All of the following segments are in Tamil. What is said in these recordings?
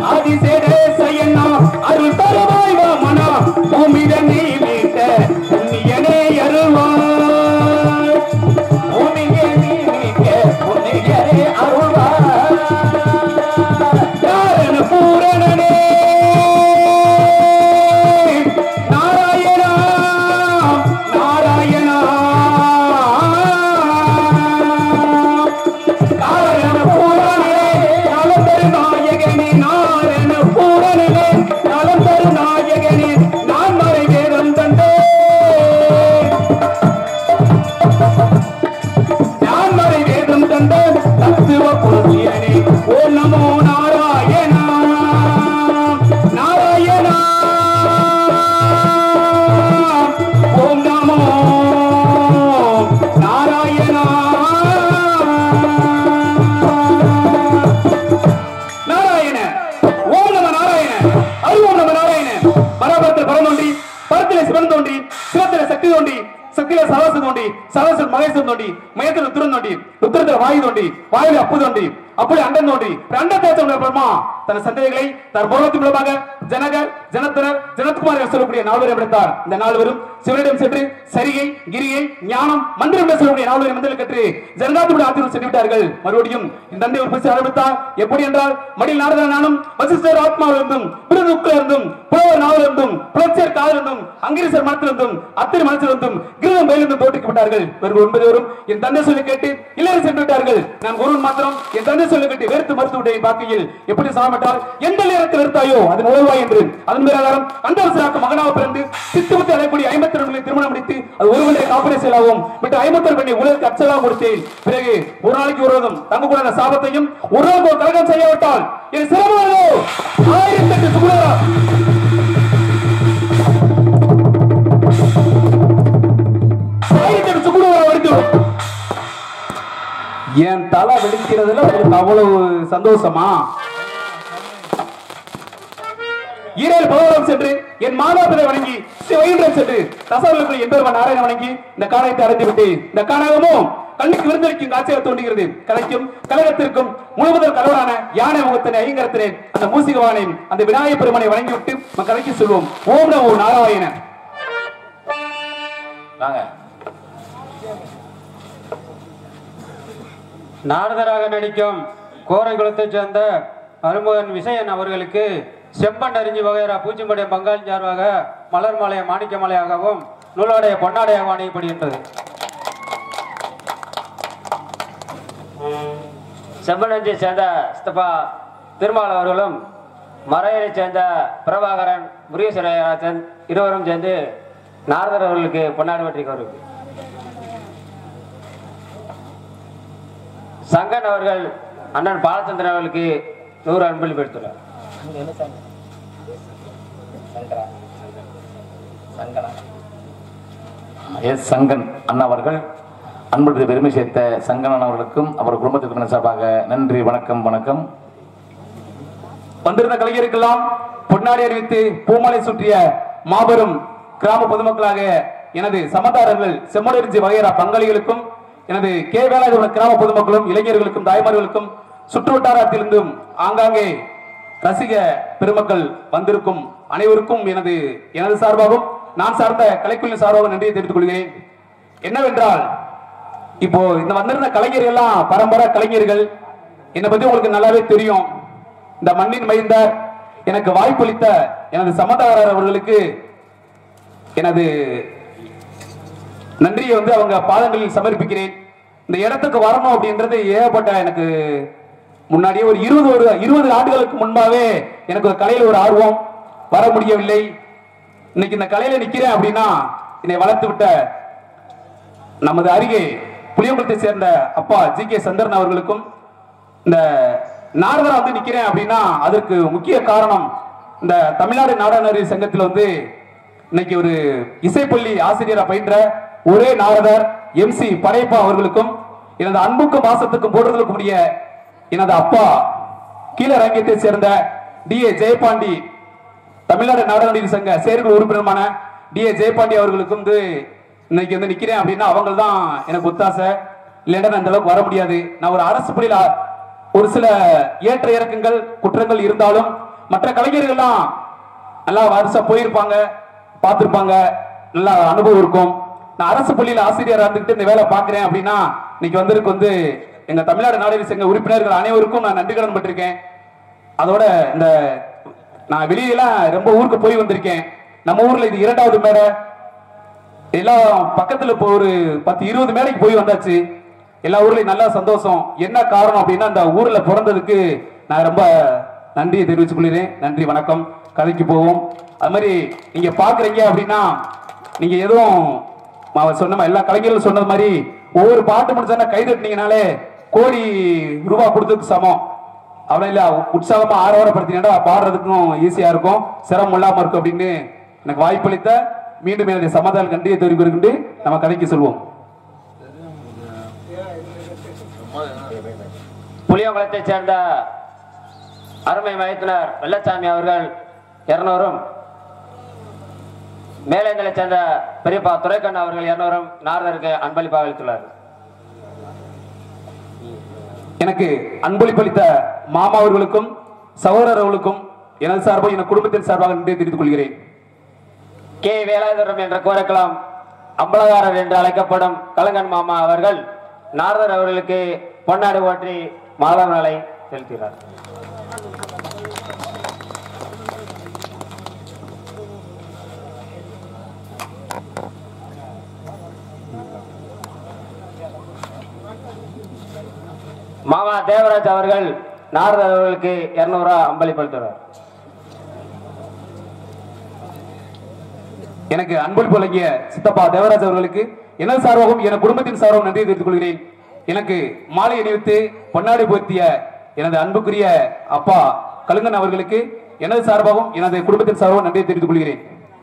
ஆதிசேடேசையனா அருள் தருவாய் வாமனா பூமித நீ மீட்ட புண்ணியனே அருள்வாய் பூமியே நீ மீட்ட புண்ணியனே அருள்வாய் நாரண பூரணனே நாராயணா நாராயணா நாராயண பூரணனே நலந்தரு நாயகனே நாராயண பூரணனே நலந்தரு நாயகனே நான் மறை வேதம் தந்தே நான் மறை வேதம் தந்த தத்துவ புருஷியனே ஓ நமோ நாராயணா நாராயணா ஓம் நமோ நாராயணா நாராயண ஓம் நம நாராயண அரு ஓம் நம நாராயண பரபரத்தில் பரம் தோன்றி பரத்திலே சிவன் தோன்றி சிவத்திலே சக்தி தோன்றி சக்தியில சரசு தோண்டி சரசன் மகேசன் தோண்டி மயத்தில் ருத்திரன் தோண்டி ருத்திரத்தில் வாயு தோண்டி வாயுல அப்பு தோண்டி அப்படி அண்டன் தோண்டி அண்டத்தை தோன்ற பிரம்மா தன் சந்தேகங்களை தன் பூர்வத்தின் மூலமாக ஜனகர் ஜனத்தனர் ஜனத்குமார் என்று சொல்லக்கூடிய நால்வரை எடுத்தார் இந்த நால்வரும் சிவனிடம் சென்று சரிகை கிரியை ஞானம் மந்திரம் என்று சொல்லக்கூடிய நால்வரை மந்திரம் கற்று ஜனகாத்துடைய ஆத்திரம் சென்று விட்டார்கள் மறுபடியும் இந்த தந்தை ஒரு பேச ஆரம்பித்தார் எப்படி என்றால் மடியில் நாரதர் நானும் வசிஷ்டர் ஆத்மாவிலிருந்தும் பிறதுக்குள்ள இருந்தும் புலவர் நாவலிருந்தும் புலச்சேர் காலிருந்தும் அங்கிரிசர் மனத்திலிருந்தும் அத்திரி மனத்திலிருந்தும் கிருதம் மேலிருந்தும் தோற்றுக்கப்பட்டார்கள் இவர்கள் ஒன்பதுவரும் என் தந்தை சொல்லி கேட்டு இல்லைன்னு சென்று விட்டார்கள் நான் ஒருவன் மாத்திரம் என் தந்தை சொல்லி கேட்டு வெறுத்து மறுத்து விட்டேன் பாக்கையில் எப்படி சாமட்டால் எந்த நேரத்தில் வெறுத்தாயோ அது நுழைவாய் என்று அதன் பிரகாரம் அந்த அரசராக்கு மகனாக பிறந்து சித்துவத்தை அடையக்கூடிய ஐம்பத்தி ரெண்டு திருமணம் முடித்து அது ஒருவனுடைய காப்பரை செயலாகவும் விட்டு ஐம்பத்தி ரெண்டு உலக அச்சலாக கொடுத்தேன் பிறகு ஒரு நாளைக்கு ஒரு விரதம் தங்கக்கூடாத சாபத்தையும் ஒரு நாள் ஒரு கலகம் செய்யாவிட்டால் என் சிரமங்களோ ஆயிரத்தி எட்டு சுகுணரா ஆயிரத்தி எட்டு சுகுணரா வடித்து என் தலை வெடிக்கிறதுல உங்களுக்கு அவ்வளவு சந்தோஷமா ஈரேல் பகவான் சென்று என் மாதாபிதை வணங்கி சிவையுடன் சென்று தசவர்களுக்கு என்பவர் நாராயண வணங்கி இந்த காணகத்தை அடைந்து விட்டு இந்த காணகமும் கண்ணுக்கு விருந்தளிக்கும் காட்சியாக தோன்றுகிறது கலைக்கும் கழகத்திற்கும் முழுவதும் கலவரான யானை முகத்தினை ஐங்கரத்தினை அந்த மூசிகவானை அந்த விநாயகப் பெருமனை வணங்கி விட்டு நம்ம கலைக்கு சொல்வோம் ஓம் நமோ நாராயண வாங்க நாரதராக நடிக்கும் கோரைக்குளத்தைச் சேர்ந்த அருமுகன் விசயன் அவர்களுக்கு செம்பன் அறிஞ்சி வகைரா பூச்சிம்படைய பங்காளி சார்பாக மலர் மாலைய மாணிக்க மாலையாகவும் நூலாடைய பொன்னாடையாக அணியப்படுகின்றது செம்பனஞ்சை சேர்ந்த ஸ்தபா திருமால் அவர்களும் மறையரைச் சேர்ந்த பிரபாகரன் முருகேஸ்வரராஜன் இருவரும் சேர்ந்து நாரதர் அவர்களுக்கு பொன்னாடி வெற்றி அவருக்கு சங்கன் அவர்கள் அண்ணன் பாலச்சந்திரன் அவர்களுக்கு நூறு அன்பளிப்பு எடுத்துள்ளார் எஸ் சங்கன் அண்ணா அவர்கள் அன்புக்கு பெருமை சேர்த்த சங்கன் அண்ணா அவர்களுக்கும் அவர் குடும்பத்திற்கு சார்பாக நன்றி வணக்கம் வணக்கம் வந்திருந்த கலைஞருக்கெல்லாம் பொன்னாடி அறிவித்து பூமாலை சுற்றிய மாபெரும் கிராம பொதுமக்களாக எனது சமதாரர்கள் செம்மடரிஞ்சி வகையரா பங்காளிகளுக்கும் எனது கே வேலாயுதபுரம் கிராம பொதுமக்களும் இளைஞர்களுக்கும் தாய்மார்களுக்கும் சுற்றுவட்டாரத்திலிருந்தும் ஆங்காங்கே ரசிக பெருமக்கள் வந்திருக்கும் அனைவருக்கும் எனது எனது சார்பாகவும் நான் சார்ந்த கலைக்குழு சார்பாகவும் நன்றியை தெரிவித்துக் கொள்கிறேன் என்னவென்றால் இப்போ இந்த வந்திருந்த கலைஞர்கள் எல்லாம் பரம்பரை கலைஞர்கள் என்னை பத்தி உங்களுக்கு நல்லாவே தெரியும் இந்த மண்ணின் மைந்தர் எனக்கு வாய்ப்பளித்த எனது சமதாரர் அவர்களுக்கு எனது நன்றியை வந்து அவங்க பாதங்களில் சமர்ப்பிக்கிறேன் இந்த இடத்துக்கு வரணும் அப்படின்றது ஏகப்பட்ட எனக்கு முன்னாடியே ஒரு இருபது ஒரு இருபது ஆண்டுகளுக்கு முன்பாவே எனக்கு ஒரு கலையில ஒரு ஆர்வம் வர முடியவில்லை இன்னைக்கு இந்த கலையில நிக்கிறேன் அப்படின்னா என்னை வளர்த்து விட்ட நமது அருகே புளியங்குளத்தை சேர்ந்த அப்பா ஜி கே சந்திரன் அவர்களுக்கும் இந்த நாரதரா வந்து நிக்கிறேன் அப்படின்னா அதற்கு முக்கிய காரணம் இந்த தமிழ்நாடு நாடகநரி சங்கத்தில் வந்து இன்னைக்கு ஒரு இசைப்பள்ளி ஆசிரியரா பயின்ற ஒரே நாரதர் எம் சி படையப்பா அவர்களுக்கும் எனது அன்புக்கும் பாசத்துக்கும் போடுறதுக்கும் உரிய எனது அப்பா கீழரங்கத்தை சேர்ந்த டி ஏ ஜெயபாண்டி தமிழ்நாடு நாடகநடிகர் சங்க செயற்குழு உறுப்பினருமான டி ஏ ஜெயபாண்டி அவர்களுக்கும் வந்து இன்னைக்கு வந்து நிக்கிறேன் அப்படின்னா அவங்க தான் எனக்கு ஒத்தாசை இல்லைன்னா நான் இந்த அளவுக்கு வர முடியாது நான் ஒரு அரசு பள்ளியில ஒரு சில ஏற்ற இறக்கங்கள் குற்றங்கள் இருந்தாலும் மற்ற கலைஞர்கள்லாம் நல்லா வருஷா போயிருப்பாங்க பார்த்திருப்பாங்க நல்லா அனுபவம் இருக்கும் நான் அரசு பள்ளியில ஆசிரியரா இருந்துகிட்டு இந்த வேலை பார்க்கிறேன் அப்படின்னா இன்னைக்கு வந்திருக்கு வந்து எங்க தமிழ்நாடு நாடக சங்க உறுப்பினர்கள் அனைவருக்கும் நான் நன்றி கடன் பட்டிருக்கேன் அதோட இந்த நான் வெளியெல்லாம் ரொம்ப ஊருக்கு போய் வந்திருக்கேன் நம்ம ஊர்ல இது இரண்டாவது மேடை எல்லாம் பக்கத்துல இப்போ ஒரு பத்து இருபது மேடைக்கு போய் வந்தாச்சு எல்லா ஊர்லயும் நல்லா சந்தோஷம் என்ன காரணம் அப்படின்னா அந்த ஊர்ல பிறந்ததுக்கு நான் ரொம்ப நன்றியை தெரிவித்துக் கொள்கிறேன் நன்றி வணக்கம் கதைக்கு போவோம் அது மாதிரி நீங்க பாக்குறீங்க அப்படின்னா நீங்க எதுவும் அவர் சொன்ன மாதிரி, எல்லா கலைஞர்களும் சொன்னது மாதிரி ஒவ்வொரு பாட்டு முடிச்சானா கை தட்டினீங்கனாலே கோடி ரூபாய் கொடுத்ததுக்கு சமம் அவ்வளவு இல்ல உற்சாகமா ஆரவாரப்படுத்தினா பாடுறதுக்கும் ஈஸியா இருக்கும் சிரமம் இல்லாம இருக்கும் அப்படின்னு எனக்கு வாய்ப்பளித்த மீண்டும் எனது சமாதான கண்டியை தெரிவிக்கிட்டு நம்ம கதைக்கு சொல்வோம் புளியங்குளத்தைச் சேர்ந்த அருமை மையத்தினர் வெள்ளச்சாமி அவர்கள் இருநூறும் மேலேந்தலைச் சேர்ந்த பெரியப்பா துரைக்கண்ணு அவர்கள் இருநூறும் நாரதருக்கு அன்பளிப்பாக அளித்துள்ளார் எனக்கு அன்பளிப்பளித்த மாமா அவர்களுக்கும் சகோதரர் அவர்களுக்கும் எனது சார்பாக என் குடும்பத்தின் சார்பாக நன்றி தெரிவித்துக் கொள்கிறேன் கே வேலாயுதரம் என்ற கோரக்கலாம் அம்பலகாரர் என்று அழைக்கப்படும் கலங்கன் மாமா அவர்கள் நாரதர் அவர்களுக்கு பொன்னாடு ஓற்றி மாதவர்களை செலுத்துகிறார் மாமா தேவராஜ் அவர்கள் நாரதர் அவர்களுக்கு இருநூறு ரூபாய் அம்பளிப்படுத்துகிறார் எனக்கு அன்பளிப்பு வழங்கிய சித்தப்பா தேவராஜ் அவர்களுக்கு எனது சார்பாகவும் என் குடும்பத்தின் சார்பாகவும் நன்றி தெரிவித்துக் கொள்கிறேன் எனக்கு மாலை அணிவித்து பொன்னாடை போர்த்திய எனது அன்புக்குரிய அப்பா கலுங்கன் அவர்களுக்கு எனது சார்பாகவும் எனது குடும்பத்தின் சார்பாகவும் நன்றியை தெரிவித்துக் கொள்கிறேன்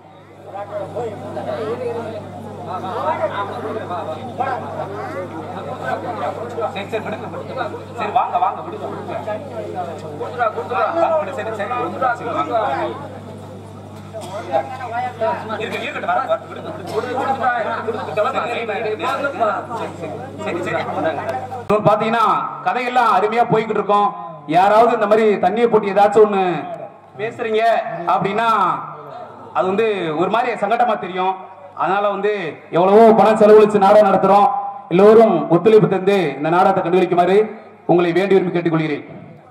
இப்போ பாத்தீங்கன்னா கதையெல்லாம் அருமையா போய்கிட்டு இருக்கோம் யாராவது இந்த மாதிரி தண்ணியை போட்டு ஏதாச்சும் ஒண்ணு பேசுறீங்க அப்படின்னா அது வந்து ஒரு மாதிரி சங்கடமா தெரியும் அதனால வந்து எவ்வளவோ பணம் செலவழிச்சு நாடகம் நடத்துறோம் எல்லோரும் ஒத்துழைப்பு தந்து இந்த நாடகத்தை கண்டுகளிக்குமாறு உங்களை வேண்டி விரும்பி கேட்டுக்கொள்கிறேன்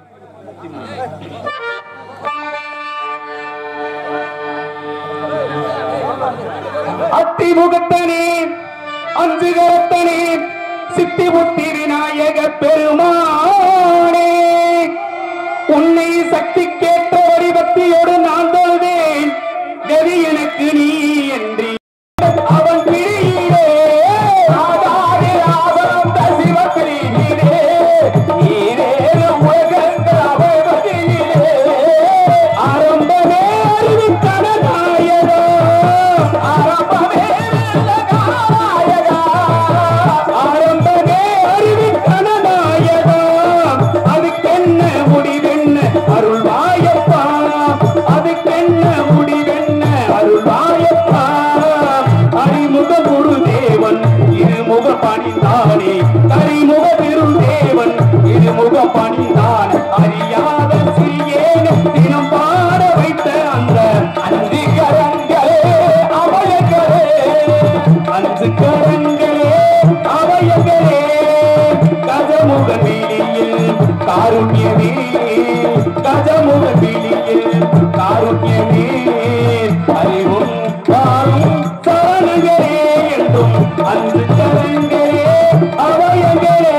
அத்திமுகத்தனே அஞ்சு கரத்தனே சித்தி புத்தி விநாயக பெருமானே உன்னை சக்தி கேட்ட வடிவத்தியோடு நான் தொழுவேன் கதி எனக்கு நீ என்று அவன் பிரியிலே ஆதாரே ஆபரந்த சிவப்பிரியிலே ஈரேறு உலகங்கள் அவதியிலே ஆரம்பமே அறிவித்தன நாயகா ஆரம்பமே நாயகா ஆரம்பமே அறிவித்தன நாயகா அதுக்கென்ன முடிவென்ன அருள்வாயப்பா அதுக்கென்ன முடிவென்ன அருள்வாயப்பா அறிமுக குரு தேவன் இருமுக பணிந்தானே கரிமுக பெரும் தேவன் இருமுக பணிந்தான் அறியாத சிறியேன் தினம் பாட வைத்த அந்த அஞ்சு கரங்களே அவயங்களே அஞ்சு கரங்களே அவயங்களே கஜமுக வீதியில் காருண்யமே கஜமுக வீதியில் காருண்யமே அறிவும் காரும் சரணங்களே என்றும் அன்று சரணங்களே அவயங்களே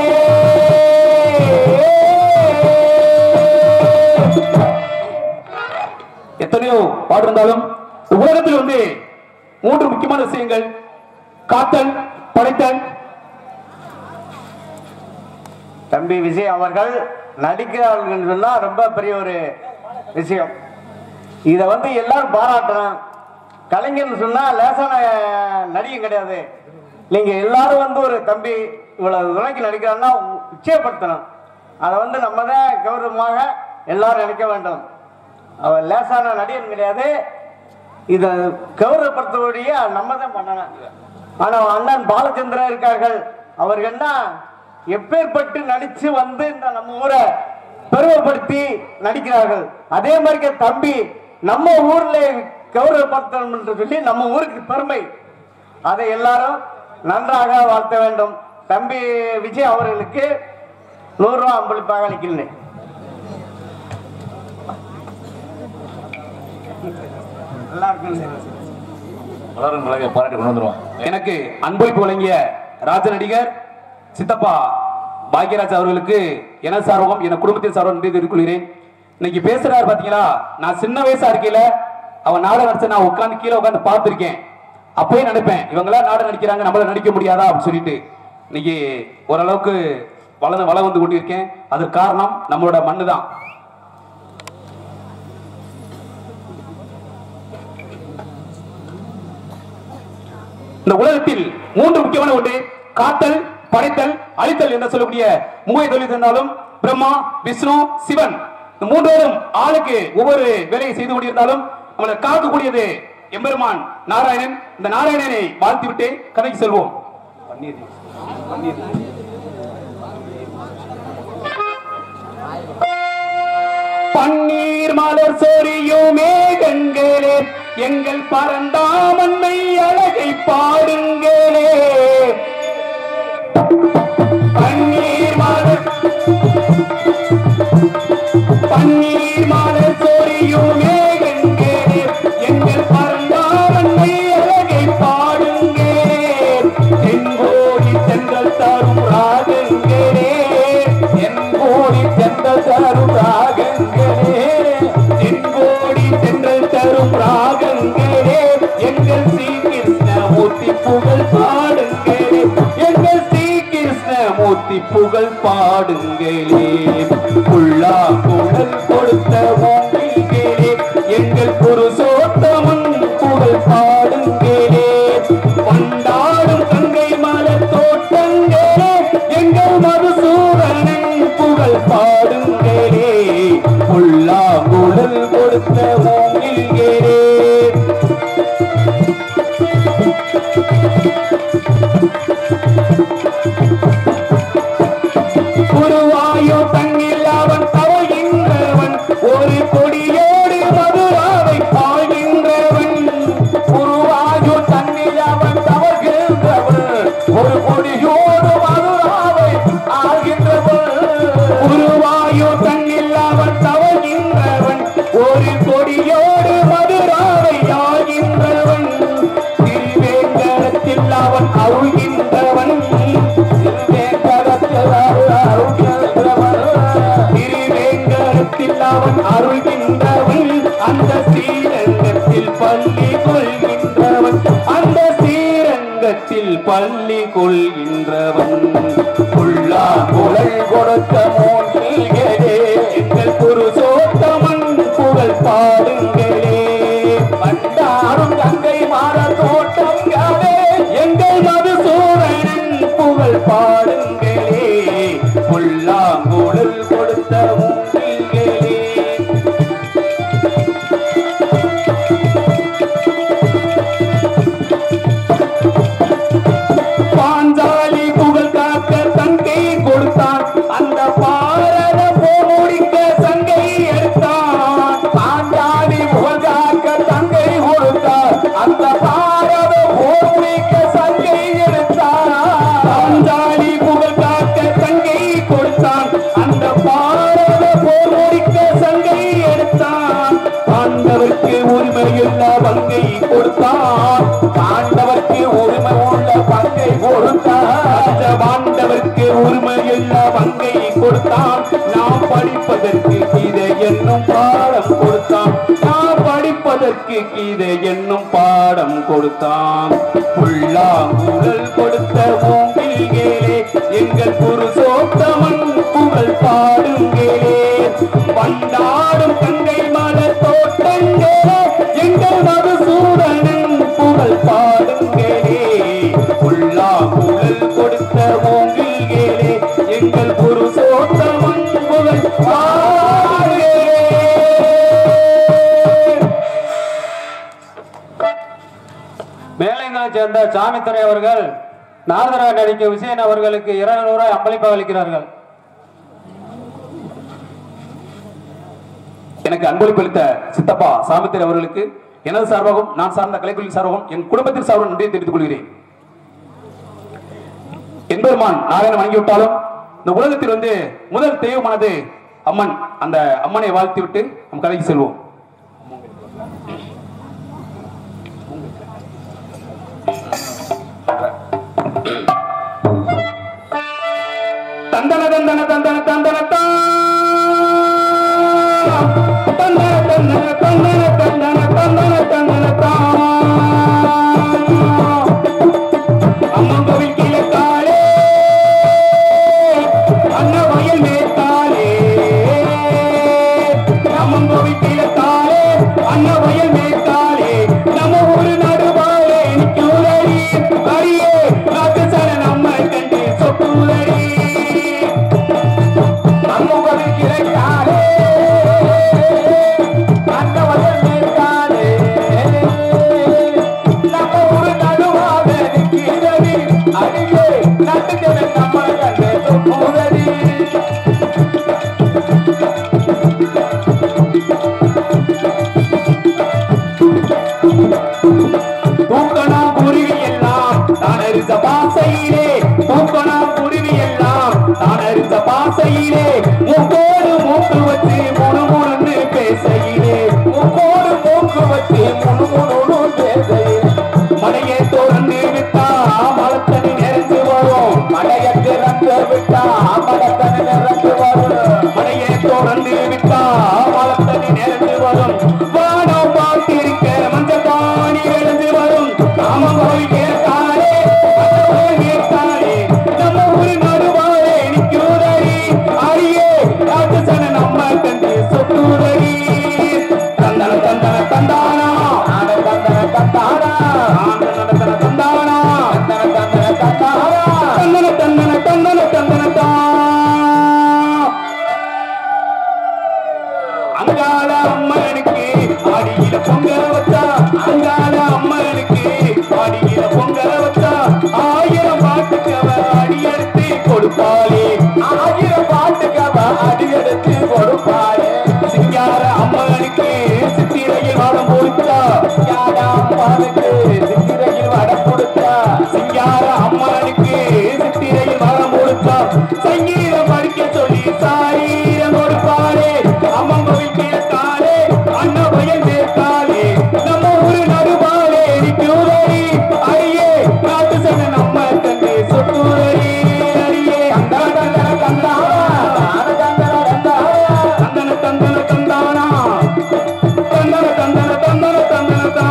எத்தனையோ பாடு இருந்தாலும் இந்த உலகத்தில் வந்து மூன்று முக்கியமான விஷயங்கள் காத்தல் படைத்தல் தம்பி விஜய் அவர்கள் நடிக்கிறார்கள் சொன்னா ரொம்ப பெரிய ஒரு விஷயம் இதை வந்து எல்லாரும் பாராட்டணும் கலைஞர்னு சொன்னா லேசான நடிகை கிடையாது நீங்க எல்லாரும் வந்து ஒரு தம்பி இவ்வளவு துணைக்கு நடிக்கிறான்னா உச்சயப்படுத்தணும் அதை வந்து நம்ம தான் கௌரவமாக எல்லாரும் நினைக்க வேண்டும் அவர் லேசான நடிகன் கிடையாது இதை கௌரவப்படுத்தக்கூடிய நம்ம தான் பண்ணணும் ஆனா அண்ணன் பாலச்சந்திரன் இருக்கார்கள் அவர்கள்னா எப்பேற்பட்டு நடிச்சு வந்து இந்த நம்ம ஊரை பெருமைப்படுத்தி நடிக்கிறார்கள் அதே மாதிரி தம்பி நம்ம ஊர்ல கௌரவப்படுத்தணும் என்று சொல்லி நம்ம ஊருக்கு பெருமை அதை எல்லாரும் நன்றாக வாழ்த்த வேண்டும் தம்பி விஜய் அவர்களுக்கு நூறு ரூபாய் அம்பளிப்பாக அளிக்கிறேன் நல்லா இருக்குன்னு வளரும் கழகை பாராட்டி கொண்டு வந்துருவோம் எனக்கு அன்பளிப்பு வழங்கிய ராஜ நடிகர் சித்தப்பா பாக்யராஜ் அவர்களுக்கு என சார்பகம் என குடும்பத்தின் சார்பம் நன்றி தெரிவித்துக் கொள்கிறேன் இன்னைக்கு பேசுறாரு பாத்தீங்களா நான் சின்ன வயசா இருக்கையில அவன் நாடகம் நடிச்ச நான் உட்கார்ந்து கீழே உட்கார்ந்து பார்த்திருக்கேன் அப்பயே நினைப்பேன் இவங்களா நாடகம் நடிக்கிறாங்க நம்மளால நடிக்க முடியாதா அப்படின்னு சொல்லிட்டு இன்னைக்கு ஓரளவுக்கு வளர்ந்து வள வந்து கொண்டிருக்கேன் அதுக்கு காரணம் நம்மளோட மண்ணு தான் இந்த உலகத்தில் மூன்று முக்கியமான ஒன்று காத்தல் படைத்தல் அழித்தல் என்று சொல்லக்கூடிய மூவை தொழில் இருந்தாலும் பிரம்மா விஷ்ணு சிவன் இந்த மூன்றோரும் ஆளுக்கு ஒவ்வொரு வேலையை செய்து கொண்டிருந்தாலும் நம்மளை காக்கக்கூடியது எம்பெருமான் நாராயணன் இந்த நாராயணனை வாழ்த்தி விட்டு கதைக்கு செல்வோம் பன்னீர் மலர் சொரியுமே கண்களே எங்கள் பரந்தாமன்மை அழகை பாடுங்களே பன்னீர் மலர் பன்னீர் மலர் சொரியுமே கண்களே எங்கள் பரந்தாமன்மை அழகை பாடுங்களே தென்கோடி தென்றல் தரும் ராகங்களே தென்கோடி தென்றல் தரும் ராகங்களே தென்கோடி தென்றல் தரும் ராகங்களே எங்கள் ஸ்ரீ கிருஷ்ணமூர்த்தி புகழ் பாடுங்களே எங்கள் ஸ்ரீ கிருஷ்ணமூர்த்தி புகழ் பாடுங்களே புள்ளா புகழ் கொடுத்த ஓங்கிலே எங்கள் புருஷோத்தமன் புகழ் பாடுங்களே கொண்டாடும் கங்கை மலர் தோட்டங்களே எங்கள் மதுசூதனன் புகழ் பாடுங்களே புல்லாங்குழல் கொடுத்த ஓங்கிலே குருவாயோ தன்னில் அவன் தவழ்கின்றவன் ஒரு கொடியோடு மதுராவை பாழ்கின்றவன் குருவாயோ தன்னில் அவன் தவழ்கின்றவன் ஒரு கொடியோடு மதுராவை ஆகின்றவன் குருவாயோ தன்னில் அவன் தவழ்கின்றவன் ஒரு கொடியோடு மதுராவை ஆகின்றவன் திருவேங்கடத்தில் அவன் அருள்கின்றவன் திருவேங்கடத்தில் அவன் அருள்கின்றவன் திருவேங்கடத்தில் அவன் அருள்கின்றவன் அந்த ஸ்ரீரங்கத்தில் பள்ளி கொள்கின்றவன் அந்த ஸ்ரீரங்கத்தில் பள்ளி கொள்கின்றவன் புள்ளா குழல் கொடுத்த மூன்றிலே எங்கள் புருஷோத்தமன் புகழ் பாடுங்களே பண்டாரும் கங்கை மாற தோட்டங்களே எங்கள் மதுசூரன் புகழ் பாடுங்களே புல்லாங்குழல் கொடுத்த மூங்கில்களே பாஞ்சாலி புகழ் காக்க தங்கை கொடுத்தான் அந்த பாரத போர் முடிக்க சங்கை எடுத்தான் பாஞ்சாலி புகழ் காக்க தங்கை கொடுத்தான் அந்த பாரத போர் முடிக்க சங்கை எடுத்தான் பாஞ்சாலி புகழ் காக்க தங்கை கொடுத்தான் அந்த பாரத போர் முடிக்க சங்கை எடுத்தான் பாண்டவர்க்கு உரிமையுள்ள பங்கை கொடுத்தான் பாண்டவர்க்கு உரிமை உள்ள பங்கை கொடுத்தான் பாண்டவர்க்கு உரிமையுள்ள பங்கை கொடுத்தான் நாம் படிப்பதற்கு கீதை என்னும் பாடம் கொடுத்தான் நாம் படிப்பதற்கு கீதை என்னும் பாடம் கொடுத்தான் புல்லாங்குழல் கொடுத்த மூங்கில்களே எங்கள் புருஷோத்தமன் புகழ் பாடுங்களே பண்டாடும் கங்கை மலர் தோட்டங்களே எங்கள் மதுசூதனன் புகழ் பாடுங்களே புல்லாங்குழல் கொடுத்த மூங்கில்களே எங்கள் புருஷோத்தமன் புகழ் பாடுங்களே மேலைங்களை சேர்ந்த சாமித்துறை அவர்கள் நாரதரா நடிக்க விஜயன் அவர்களுக்கு இருநூறு ரூபாய் அம்பளிப்பாக அளிக்கிறார்கள் எனக்கு அன்பளிப்பு அளித்த சித்தப்பா சாமித்திரி அவர்களுக்கு எனது சார்பாகவும் நான் சார்ந்த கலைக்குழுவின் சார்பாகவும் என் குடும்பத்தின் சார்பாகவும் நன்றியை தெரிவித்துக் கொள்கிறேன் எம்பெருமான் நாராயணன் வணங்கிவிட்டாலும் இந்த உலகத்தில் வந்து முதல் தெய்வமானது அம்மன் அந்த அம்மனை வாழ்த்தி விட்டு நம் கதைக்கு செல்வோம் தந்தன தந்தன தந்தன தந்தன தா. தந்தன தந்தன தந்தன தந்தன தந்தன தந்தன தா. அம்மன் கோவில் கீழே காலே அண்ணா வயல் மேற்காலே அம்மன் கோவில் கீழே காலே அண்ணா வயல் மேற்காலே நம்ம ஊரு நடுவாலே நிற்குதடி அடியே நாட்டு சன நம்ம கண்டு சொட்டுதடி அம்மன் கோவில் கீழே காலே அண்ணா வயல் மேற்காலே நம்ம ஊரு நடுவாலே நிற்குதடி அடியே நாட்டு சன நம்ம கண்டு சொட்டுதடி தூக்கணாம் குருவி எல்லாம் தான் அறிந்த பாசையிலே தூக்கணாம் குருவி எல்லாம் தான் அறிந்த பாசையிலே முக்கோடு மூக்கு வச்சு முணு முணுன்னு பேசையிலே முக்கோடு மூக்கு வச்சு முணு முணுன்னு பேசையிலே மடையை திறந்து விட்டா மலத்தனி நிறைஞ்சு வரும் மடையை திறந்து விட்டா மலத்தனி நிறைஞ்சு வரும் மடையை திறந்து விட்டா மலத்தனி நிறைஞ்சு வரும் வானம் பார்த்திருக்க மஞ்சள் பாணி விளைஞ்சு வரும் நாம போய் கேட்டாலே போய் கேட்டாலே நம்ம ஊரு நடுவாரே நிற்கிறதடி அடியே காட்டு சன நம்ம கண்டு சொட்டுதடி தந்தன தந்தன தந்தானா தந்தன தந்தானா தந்தன தந்தானா தந்தன தந்தன தந்தானா தந்தன தந்தன தந்தன தந்தன தா அங்காள அம்மனுக்கு அடியில பொங்க வச்சா அங்காள அம்மனுக்கு அடியில பொங்க வச்சா ஆயிரம் பாட்டுக்கு அவ அடியெடுத்து கொடுப்பாளே ஆயிரம் பாட்டுக்கு அவ அடியெடுத்து கொடுப்பாளே சிங்கார அம்மனுக்கு சித்திரையில் வடம் கொடுத்தா சிங்கார அம்மனுக்கு சித்திரையில் வடம் கொடுத்தா சிங்கார அம்மனுக்கு சித்திரையில் வடம் கொடுத்தா சங்கீதம் படிக்க சொல்லி சாரீரம் கொடுப்பாளே அம்மன் கோவில் கேட்டாலே அண்ணா வயல் மேற்காலே நம்ம ஊரு நடுவாலே நிற்கிறதடி அடியே நாட்டு சன நம்ம கண்டு சொத்துதடி அடியே தந்தன தந்தன தந்தானா தந்தன தந்தன தந்தானா தந்தன தந்தன தந்தன தந்தன தா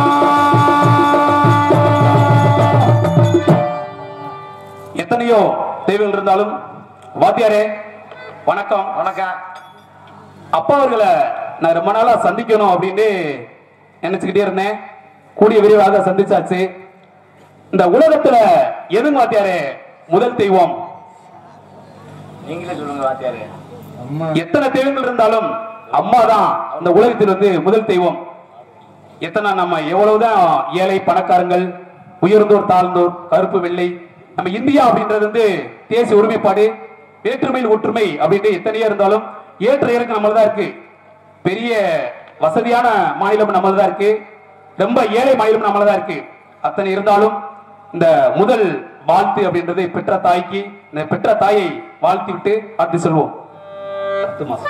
எத்தனையோ தெய்வங்கள் இருந்தாலும் வாத்தியாரே வணக்கம் வணக்கம் அப்பா அவர்களை நான் ரொம்ப நாளா சந்திக்கணும் அப்படின்னு நினைச்சுக்கிட்டே இருந்தேன் கூடிய விரைவாக சந்திச்சாச்சு இந்த உலகத்துல எதுங்க வாத்தியாரே முதல் தெய்வம் நீங்களே சொல்லுங்க வாத்தியாரு எத்தனை தெய்வங்கள் இருந்தாலும் அம்மா தான் இந்த உலகத்தில் வந்து முதல் தெய்வம் எத்தனை நம்ம எவ்வளவுதான் ஏழை பணக்காரங்கள் உயர்ந்தோர் தாழ்ந்தோர் கருப்பு வெள்ளை நம்ம இந்தியா அப்படின்றது வந்து தேசிய ஒருமைப்பாடு வேற்றுமையில் ஒற்றுமை அப்படின்ட்டு எத்தனையோ இருந்தாலும் ஏற்ற இறக்கம் நம்மளதான் இருக்கு பெரிய வசதியான மாநிலம் நம்மளதான் இருக்கு ரொம்ப ஏழை மாநிலம் நம்மளதான் இருக்கு அத்தனை இருந்தாலும் இந்த முதல் வாழ்த்து அப்படின்றது பெற்ற தாய்க்கு இந்த பெற்ற தாயை வாழ்த்தி விட்டு அடுத்து செல்வோம் பத்து மாசம்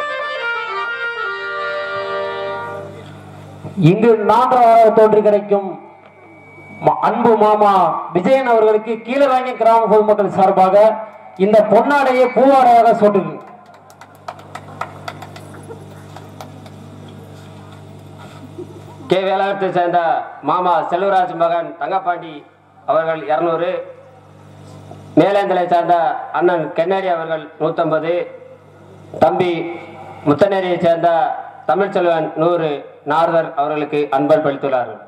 இங்கு நான்காவது தோன்றி கிடைக்கும் ம- அன்பு மாமா விஜயன் அவர்களுக்கு கீழராங்கி கிராம பொதுமக்கள் சார்பாக இந்த பொன்னாடையை பூவாடையாக சூட்டுது கே வேளாணத்தை சேர்ந்த மாமா செல்வராஜ் மகன் தங்கப்பாண்டி அவர்கள் இருநூறு மேலேந்தலை சேர்ந்த அண்ணன் கென்னடி அவர்கள் நூற்றம்பது தம்பி முத்தநேரியை சேர்ந்த தமிழ்ச்செல்வன் நூறு நாரதர் அவர்களுக்கு அன்பல் பளித்துள்ளார்கள்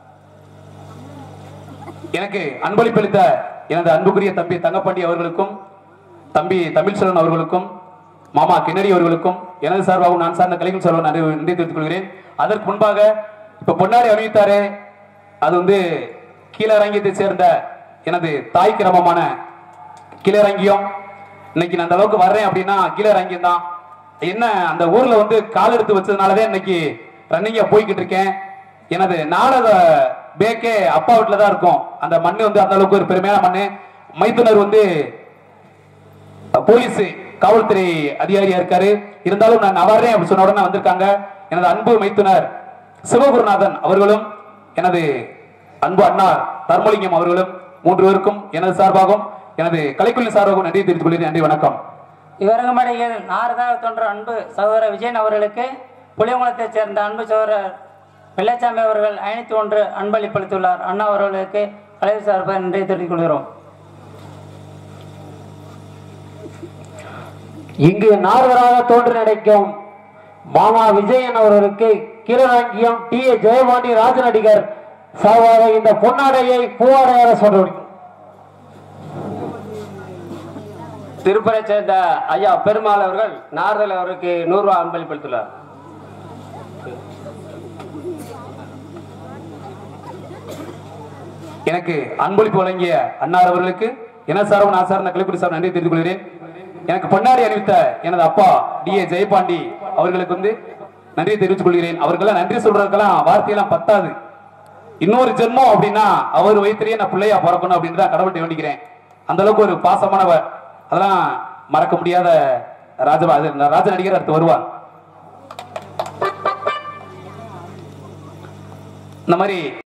எனக்கு அன்பளிப்பளித்த எனது அன்புக்குரிய தம்பி தங்கப்பாண்டி அவர்களுக்கும் தம்பி தமிழ்ச்செல்வன் அவர்களுக்கும் மாமா கிணறி அவர்களுக்கும் எனது சார்பாகவும் நான் சார்ந்த கலைஞர் சார்பாக நன்றி நன்றி தெரிவித்துக் கொள்கிறேன் அதற்கு முன்பாக இப்ப பொன்னாடி அணிவித்தாரே அது வந்து கீழரங்கியத்தை சேர்ந்த எனது தாய் கிரமமான கீழரங்கியம் இன்னைக்கு நான் அந்த அளவுக்கு வர்றேன் அப்படின்னா கீழரங்கியம் தான் என்ன அந்த ஊர்ல வந்து கால் எடுத்து வச்சதுனாலதான் இன்னைக்கு ரன்னிங்கா போய்கிட்டு இருக்கேன் எனது நாடக பேக்கே அப்பா வீட்டுல தான் இருக்கும் அந்த மண்ணு வந்து அந்த அளவுக்கு ஒரு பெருமையான மண்ணு மைத்துனர் வந்து போலீஸ் காவல்துறை அதிகாரியா இருக்காரு இருந்தாலும் நான் நவர்றேன் அப்படி சொன்ன உடனே வந்திருக்காங்க எனது அன்பு மைத்துனர் சிவகுருநாதன் அவர்களும் எனது அன்பு அண்ணா தர்மலிங்கம் அவர்களும் மூன்று பேருக்கும் எனது சார்பாகவும் எனது கலைக்குழு சார்பாகவும் நன்றி தெரிவித்துக் கொள்கிறேன் நன்றி வணக்கம் இவரங்கமடையில் நாரதாக தோன்ற அன்பு சகோதரர் விஜயன் அவர்களுக்கு புளியங்குளத்தைச் சேர்ந்த அன்பு சகோதரர் வெள்ளச்சாமி அவர்கள் ஐநூத்தி ஒன்று அன்பளிப்பளித்துள்ளார் அண்ணா அவர்களுக்கு கலைவு சார்பாக நன்றி தெரிவித்துக் கொள்கிறோம் இங்கு நாரதராக தோன்றி நடிக்கும் மாமா விஜயன் அவர்களுக்கு கீழராங்கியம் டி ஏ ஜெயபாண்டி ராஜநடிகர் சார்பாக இந்த பொன்னாடையை பூவாடையாக சொல்றோம் திருப்பரை சேர்ந்த ஐயா பெருமாள் அவர்கள் நாரதல் அவருக்கு நூறு ரூபாய் அன்பளிப்படுத்துள்ளார் எனக்கு அன்பளிப்பு வழங்கிய அன்னார் அவர்களுக்கு என சார்பு நான் சார்ந்த கலைக்குடி சார் நன்றி தெரிவித்துக் கொள்கிறேன் எனக்கு பொன்னாடி அணிவித்த எனது அப்பா டி ஏ ஜெயபாண்டி அவர்களுக்கு வந்து நன்றி தெரிவித்துக் கொள்கிறேன் அவர்களெல்லாம் நன்றி சொல்றதுக்கெல்லாம் வார்த்தையெல்லாம் பத்தாது இன்னொரு ஜென்மம் அப்படின்னா அவர் வயிற்றுலயே நான் பிள்ளையா பிறக்கணும் அப்படின்னு தான் கடவுள்கிட்ட வேண்டிக்கிறேன் அந்த அளவுக்கு ஒரு பாசமானவர் அதெல்லாம் மறக்க முடியாத ராஜபா அது ராஜ நடிகர் அடுத்து வருவார் இந்த மாதிரி